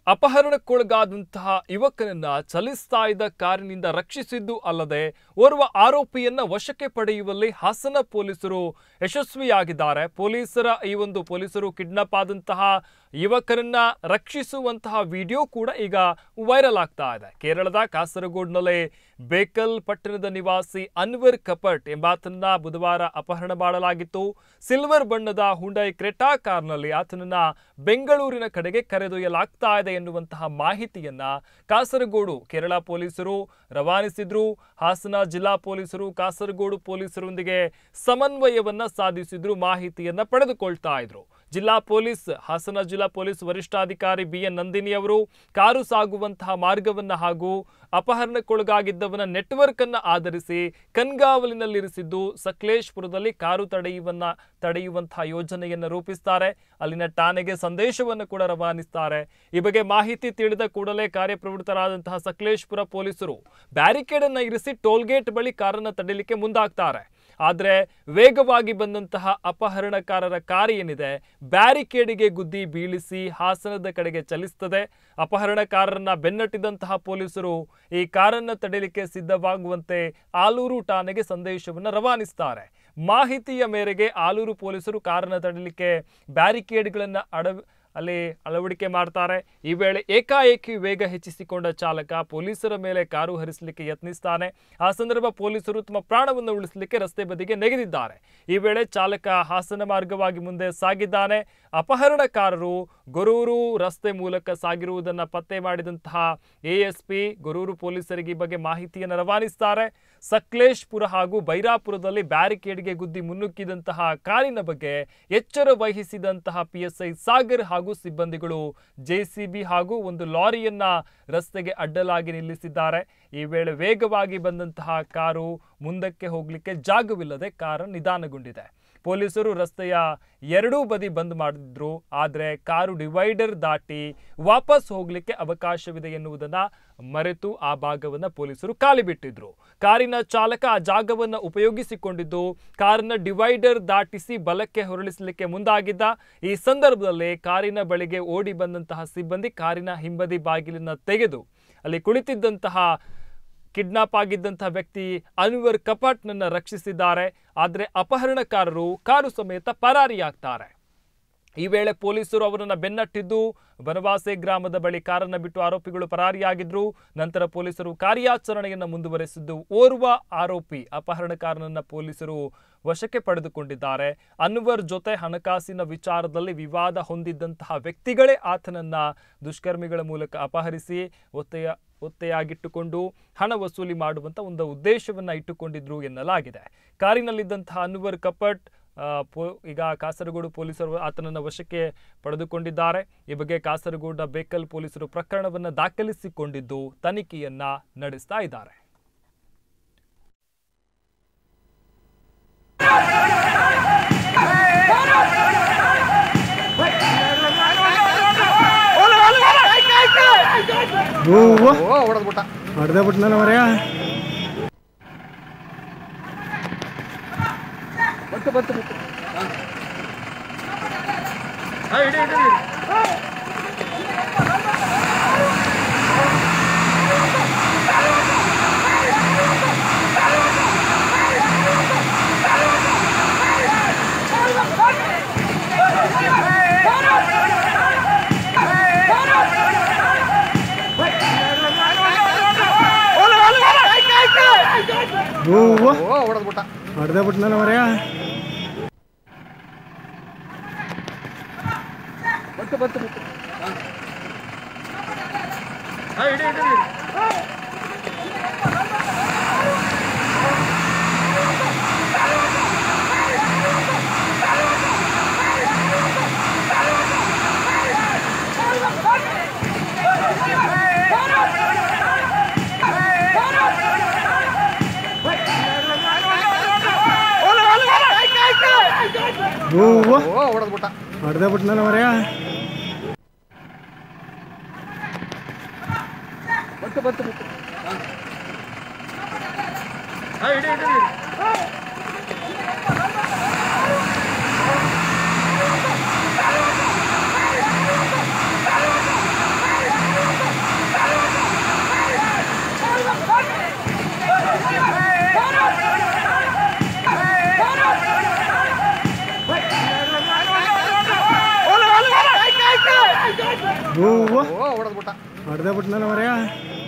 ಅಪಹರಣಕ್ಕೊಳಗಾದಂತಹ ಯುವಕನನ್ನ ಚಲಿಸ್ತಾ ಇದ್ದ ಕಾರಿನಿಂದ ರಕ್ಷಿಸಿದ್ದು ಅಲ್ಲದೆ ಓರ್ವ ಆರೋಪಿಯನ್ನ ವಶಕ್ಕೆ ಪಡೆಯುವಲ್ಲಿ ಹಾಸನ ಪೊಲೀಸರು ಯಶಸ್ವಿಯಾಗಿದ್ದಾರೆ ಪೊಲೀಸರ ಈ ಒಂದು ಪೊಲೀಸರು ಕಿಡ್ನಾಪ್ ಆದಂತಹ ಯುವಕರನ್ನ ರಕ್ಷಿಸುವಂತಹ ವಿಡಿಯೋ ಕೂಡ ಈಗ ವೈರಲ್ ಆಗ್ತಾ ಇದೆ ಕೇರಳದ ಕಾಸರಗೋಡ್ನಲ್ಲಿ ಬೇಕಲ್ ಪಟ್ಟಣದ ನಿವಾಸಿ ಅನ್ವರ್ ಕಪಟ್ ಎಂಬಾತನನ್ನ ಬುಧವಾರ ಅಪಹರಣ ಮಾಡಲಾಗಿತ್ತು ಸಿಲ್ವರ್ ಬಣ್ಣದ ಹುಂಡೈ ಕ್ರೆಟಾ ಕಾರ್ನಲ್ಲಿ ಆತನನ್ನ ಬೆಂಗಳೂರಿನ ಕಡೆಗೆ ಕರೆದೊಯ್ಯಲಾಗ್ತಾ ಇದೆ ಎನ್ನುವಂತಹ ಮಾಹಿತಿಯನ್ನ ಕಾಸರಗೋಡು ಕೇರಳ ಪೊಲೀಸರು ರವಾನಿಸಿದ್ರು ಹಾಸನ ಜಿಲ್ಲಾ ಪೊಲೀಸರು ಕಾಸರಗೋಡು ಪೊಲೀಸರೊಂದಿಗೆ ಸಮನ್ವಯವನ್ನ ಸಾಧಿಸಿದ್ರು ಮಾಹಿತಿಯನ್ನ ಪಡೆದುಕೊಳ್ತಾ ಇದ್ರು ಜಿಲ್ಲಾ ಪೊಲೀಸ್ ಹಾಸನ ಜಿಲ್ಲಾ ಪೊಲೀಸ್ ವರಿಷ್ಠಾಧಿಕಾರಿ ಬಿ ಎನ್ ನಂದಿನಿ ಅವರು ಕಾರು ಸಾಗುವಂತಹ ಮಾರ್ಗವನ್ನ ಹಾಗೂ ಅಪಹರಣಕ್ಕೊಳಗಾಗಿದ್ದವನ ನೆಟ್ವರ್ಕ್ ಅನ್ನ ಆಧರಿಸಿ ಕಣ್ಗಾವಲಿನಲ್ಲಿರಿಸಿದ್ದು ಸಕಲೇಶ್ಪುರದಲ್ಲಿ ಕಾರು ತಡೆಯುವನ್ನ ತಡೆಯುವಂತಹ ಯೋಜನೆಯನ್ನು ರೂಪಿಸ್ತಾರೆ ಅಲ್ಲಿನ ಠಾಣೆಗೆ ಸಂದೇಶವನ್ನು ಕೂಡ ರವಾನಿಸ್ತಾರೆ ಈ ಬಗ್ಗೆ ಮಾಹಿತಿ ತಿಳಿದ ಕೂಡಲೇ ಕಾರ್ಯಪ್ರವೃತ್ತರಾದಂತಹ ಸಕಲೇಶ್ಪುರ ಪೊಲೀಸರು ಬ್ಯಾರಿಕೇಡ್ ಅನ್ನ ಇರಿಸಿ ಟೋಲ್ಗೇಟ್ ಬಳಿ ಕಾರನ್ನು ತಡೆಯಲಿಕ್ಕೆ ಮುಂದಾಗ್ತಾರೆ ಆದರೆ ವೇಗವಾಗಿ ಬಂದಂತಹ ಅಪಹರಣಕಾರರ ಕಾರ್ ಏನಿದೆ ಬ್ಯಾರಿಕೇಡಿಗೆ ಗುದ್ದಿ ಬೀಳಿಸಿ ಹಾಸನದ ಕಡೆಗೆ ಚಲಿಸ್ತದೆ ಅಪಹರಣಕಾರರನ್ನ ಬೆನ್ನಟ್ಟಿದಂತಹ ಪೊಲೀಸರು ಈ ಕಾರನ್ನು ತಡೆಯಲಿಕ್ಕೆ ಸಿದ್ಧವಾಗುವಂತೆ ಆಲೂರು ಠಾಣೆಗೆ ಸಂದೇಶವನ್ನು ರವಾನಿಸ್ತಾರೆ ಮಾಹಿತಿಯ ಮೇರೆಗೆ ಆಲೂರು ಪೊಲೀಸರು ಕಾರನ್ನು ತಡೆಯಲಿಕ್ಕೆ ಬ್ಯಾರಿಕೇಡ್ಗಳನ್ನು ಅಡ ಅಲ್ಲಿ ಅಳವಡಿಕೆ ಮಾಡ್ತಾರೆ ಈ ವೇಳೆ ಏಕಾಏಕಿ ವೇಗ ಹೆಚ್ಚಿಸಿಕೊಂಡ ಚಾಲಕ ಪೊಲೀಸರ ಮೇಲೆ ಕಾರು ಹರಿಸಲಿಕ್ಕೆ ಯತ್ನಿಸ್ತಾನೆ ಆ ಸಂದರ್ಭ ಪೊಲೀಸರು ತಮ್ಮ ಪ್ರಾಣವನ್ನು ಉಳಿಸಲಿಕ್ಕೆ ರಸ್ತೆ ಬದಿಗೆ ನೆಗೆದಿದ್ದಾರೆ ಈ ವೇಳೆ ಚಾಲಕ ಹಾಸನ ಮಾರ್ಗವಾಗಿ ಮುಂದೆ ಸಾಗಿದ್ದಾನೆ ಅಪಹರಣಕಾರರು ಗೊರೂರು ರಸ್ತೆ ಮೂಲಕ ಸಾಗಿರುವುದನ್ನು ಪತ್ತೆ ಮಾಡಿದಂತಹ ಎಎಸ್ಪಿ ಗೊರೂರು ಪೊಲೀಸರಿಗೆ ಈ ಬಗ್ಗೆ ಮಾಹಿತಿಯನ್ನು ರವಾನಿಸ್ತಾರೆ ಸಕ್ಲೇಶ್ಪುರ ಹಾಗೂ ಬೈರಾಪುರದಲ್ಲಿ ಬ್ಯಾರಿಕೇಡ್ಗೆ ಗುದ್ದಿ ಮುನ್ನುಗ್ಗಿದಂತಹ ಕಾರಿನ ಬಗ್ಗೆ ಎಚ್ಚರ ವಹಿಸಿದಂತಹ ಪಿಎಸ್ಐ ಸಾಗರ್ ಹಾಗೂ ಸಿಬ್ಬಂದಿಗಳು ಜೆಸಿಬಿ ಹಾಗೂ ಒಂದು ಲಾರಿಯನ್ನ ರಸ್ತೆಗೆ ಅಡ್ಡಲಾಗಿ ನಿಲ್ಲಿಸಿದ್ದಾರೆ ಈ ವೇಳೆ ವೇಗವಾಗಿ ಬಂದಂತಹ ಕಾರು ಮುಂದಕ್ಕೆ ಹೋಗಲಿಕ್ಕೆ ಜಾಗವಿಲ್ಲದೆ ಕಾರು ನಿಧಾನಗೊಂಡಿದೆ ಪೊಲೀಸರು ರಸ್ತೆಯ ಎರಡೂ ಬದಿ ಬಂದ್ ಮಾಡಿದ್ರು ಆದರೆ ಕಾರು ಡಿವೈಡರ್ ದಾಟಿ ವಾಪಸ್ ಹೋಗಲಿಕ್ಕೆ ಅವಕಾಶವಿದೆ ಎನ್ನುವುದನ್ನ ಮರೆತು ಆ ಭಾಗವನ್ನು ಪೊಲೀಸರು ಖಾಲಿ ಬಿಟ್ಟಿದ್ರು ಕಾರಿನ ಚಾಲಕ ಆ ಜಾಗವನ್ನು ಉಪಯೋಗಿಸಿಕೊಂಡಿದ್ದು ಕಾರಿನ ಡಿವೈಡರ್ ದಾಟಿಸಿ ಬಲಕ್ಕೆ ಹೊರಳಿಸಲಿಕ್ಕೆ ಮುಂದಾಗಿದ್ದ ಈ ಸಂದರ್ಭದಲ್ಲಿ ಕಾರಿನ ಬಳಿಗೆ ಓಡಿ ಬಂದಂತಹ ಸಿಬ್ಬಂದಿ ಕಾರಿನ ಹಿಂಬದಿ ಬಾಗಿಲನ್ನು ತೆಗೆದು ಅಲ್ಲಿ ಕುಳಿತಿದ್ದಂತಹ ಕಿಡ್ನಾಪ್ ಆಗಿದ್ದಂತಹ ವ್ಯಕ್ತಿ ಅನ್ವರ್ ಕಪಾಟ್ನನ್ನ ರಕ್ಷಿಸಿದ್ದಾರೆ ಆದರೆ ಅಪಹರಣಕಾರರು ಕಾರು ಸಮೇತ ಪರಾರಿಯಾಗ್ತಾರೆ ಈ ವೇಳೆ ಪೊಲೀಸರು ಅವರನ್ನು ಬೆನ್ನಟ್ಟಿದ್ದು ಬನವಾಸೆ ಗ್ರಾಮದ ಬಳಿ ಕಾರನ್ನು ಬಿಟ್ಟು ಆರೋಪಿಗಳು ಪರಾರಿಯಾಗಿದ್ರು ನಂತರ ಪೊಲೀಸರು ಕಾರ್ಯಾಚರಣೆಯನ್ನು ಮುಂದುವರೆಸಿದ್ದು ಓರ್ವ ಆರೋಪಿ ಅಪಹರಣಕಾರನನ್ನ ಪೊಲೀಸರು ವಶಕ್ಕೆ ಪಡೆದುಕೊಂಡಿದ್ದಾರೆ ಅನ್ವರ್ ಜೊತೆ ಹಣಕಾಸಿನ ವಿಚಾರದಲ್ಲಿ ವಿವಾದ ಹೊಂದಿದ್ದಂತಹ ವ್ಯಕ್ತಿಗಳೇ ಆತನನ್ನ ದುಷ್ಕರ್ಮಿಗಳ ಮೂಲಕ ಅಪಹರಿಸಿ ಒತ್ತೆಯ ಒತ್ತೆಯಾಗಿಟ್ಟುಕೊಂಡು ಹಣ ವಸೂಲಿ ಮಾಡುವಂತ ಒಂದು ಉದ್ದೇಶವನ್ನ ಇಟ್ಟುಕೊಂಡಿದ್ರು ಎನ್ನಲಾಗಿದೆ ಕಾರಿನಲ್ಲಿದ್ದಂತಹ ಅನ್ವರ್ ಕಪಟ್ ಆ, ಪೊ ಈಗ ಕಾಸರಗೋಡು ಪೊಲೀಸರು ಆತನನ್ನು ವಶಕ್ಕೆ ಪಡೆದುಕೊಂಡಿದ್ದಾರೆ ಈ ಬಗ್ಗೆ ಕಾಸರಗೋಡ ಬೇಕಲ್ ಪೊಲೀಸರು ಪ್ರಕರಣವನ್ನು ದಾಖಲಿಸಿಕೊಂಡಿದ್ದು ತನಿಖೆಯನ್ನ ನಡೆಸ್ತಾ ಇದ್ದಾರೆ ಹೂವು ಹೊಡೆದ್ಬಿಟ್ಟ ಹೊಡೆದೇ ಬಿಟ್ನ ಮರ್ಯ ಬಂತು ಬಂತು ಬಂತು ಹೂವು ಹೊಡೆದ್ಬಿಟ್ಟ ಹೊಡೆದೇ ಬಿಟ್ನ ಮರ್ಯ ಬಂತು ಬಂತು ಬಂತು ಹೂವು ಹೊಡೆದ್ಬಿಟ್ಟ ಹೊಡೆದೇ ಬಿಟ್ನ ಮರ್ಯ ಬಂತು ಬಂತು ಬಂತು ಹೂವು ಹೂವ ಓ ಹೊಡೆದ್ಬಿಟ್ಟ ಹೊಡೆದೇ ಬಿಟ್ನಲ್ಲ ಮರ್ಯ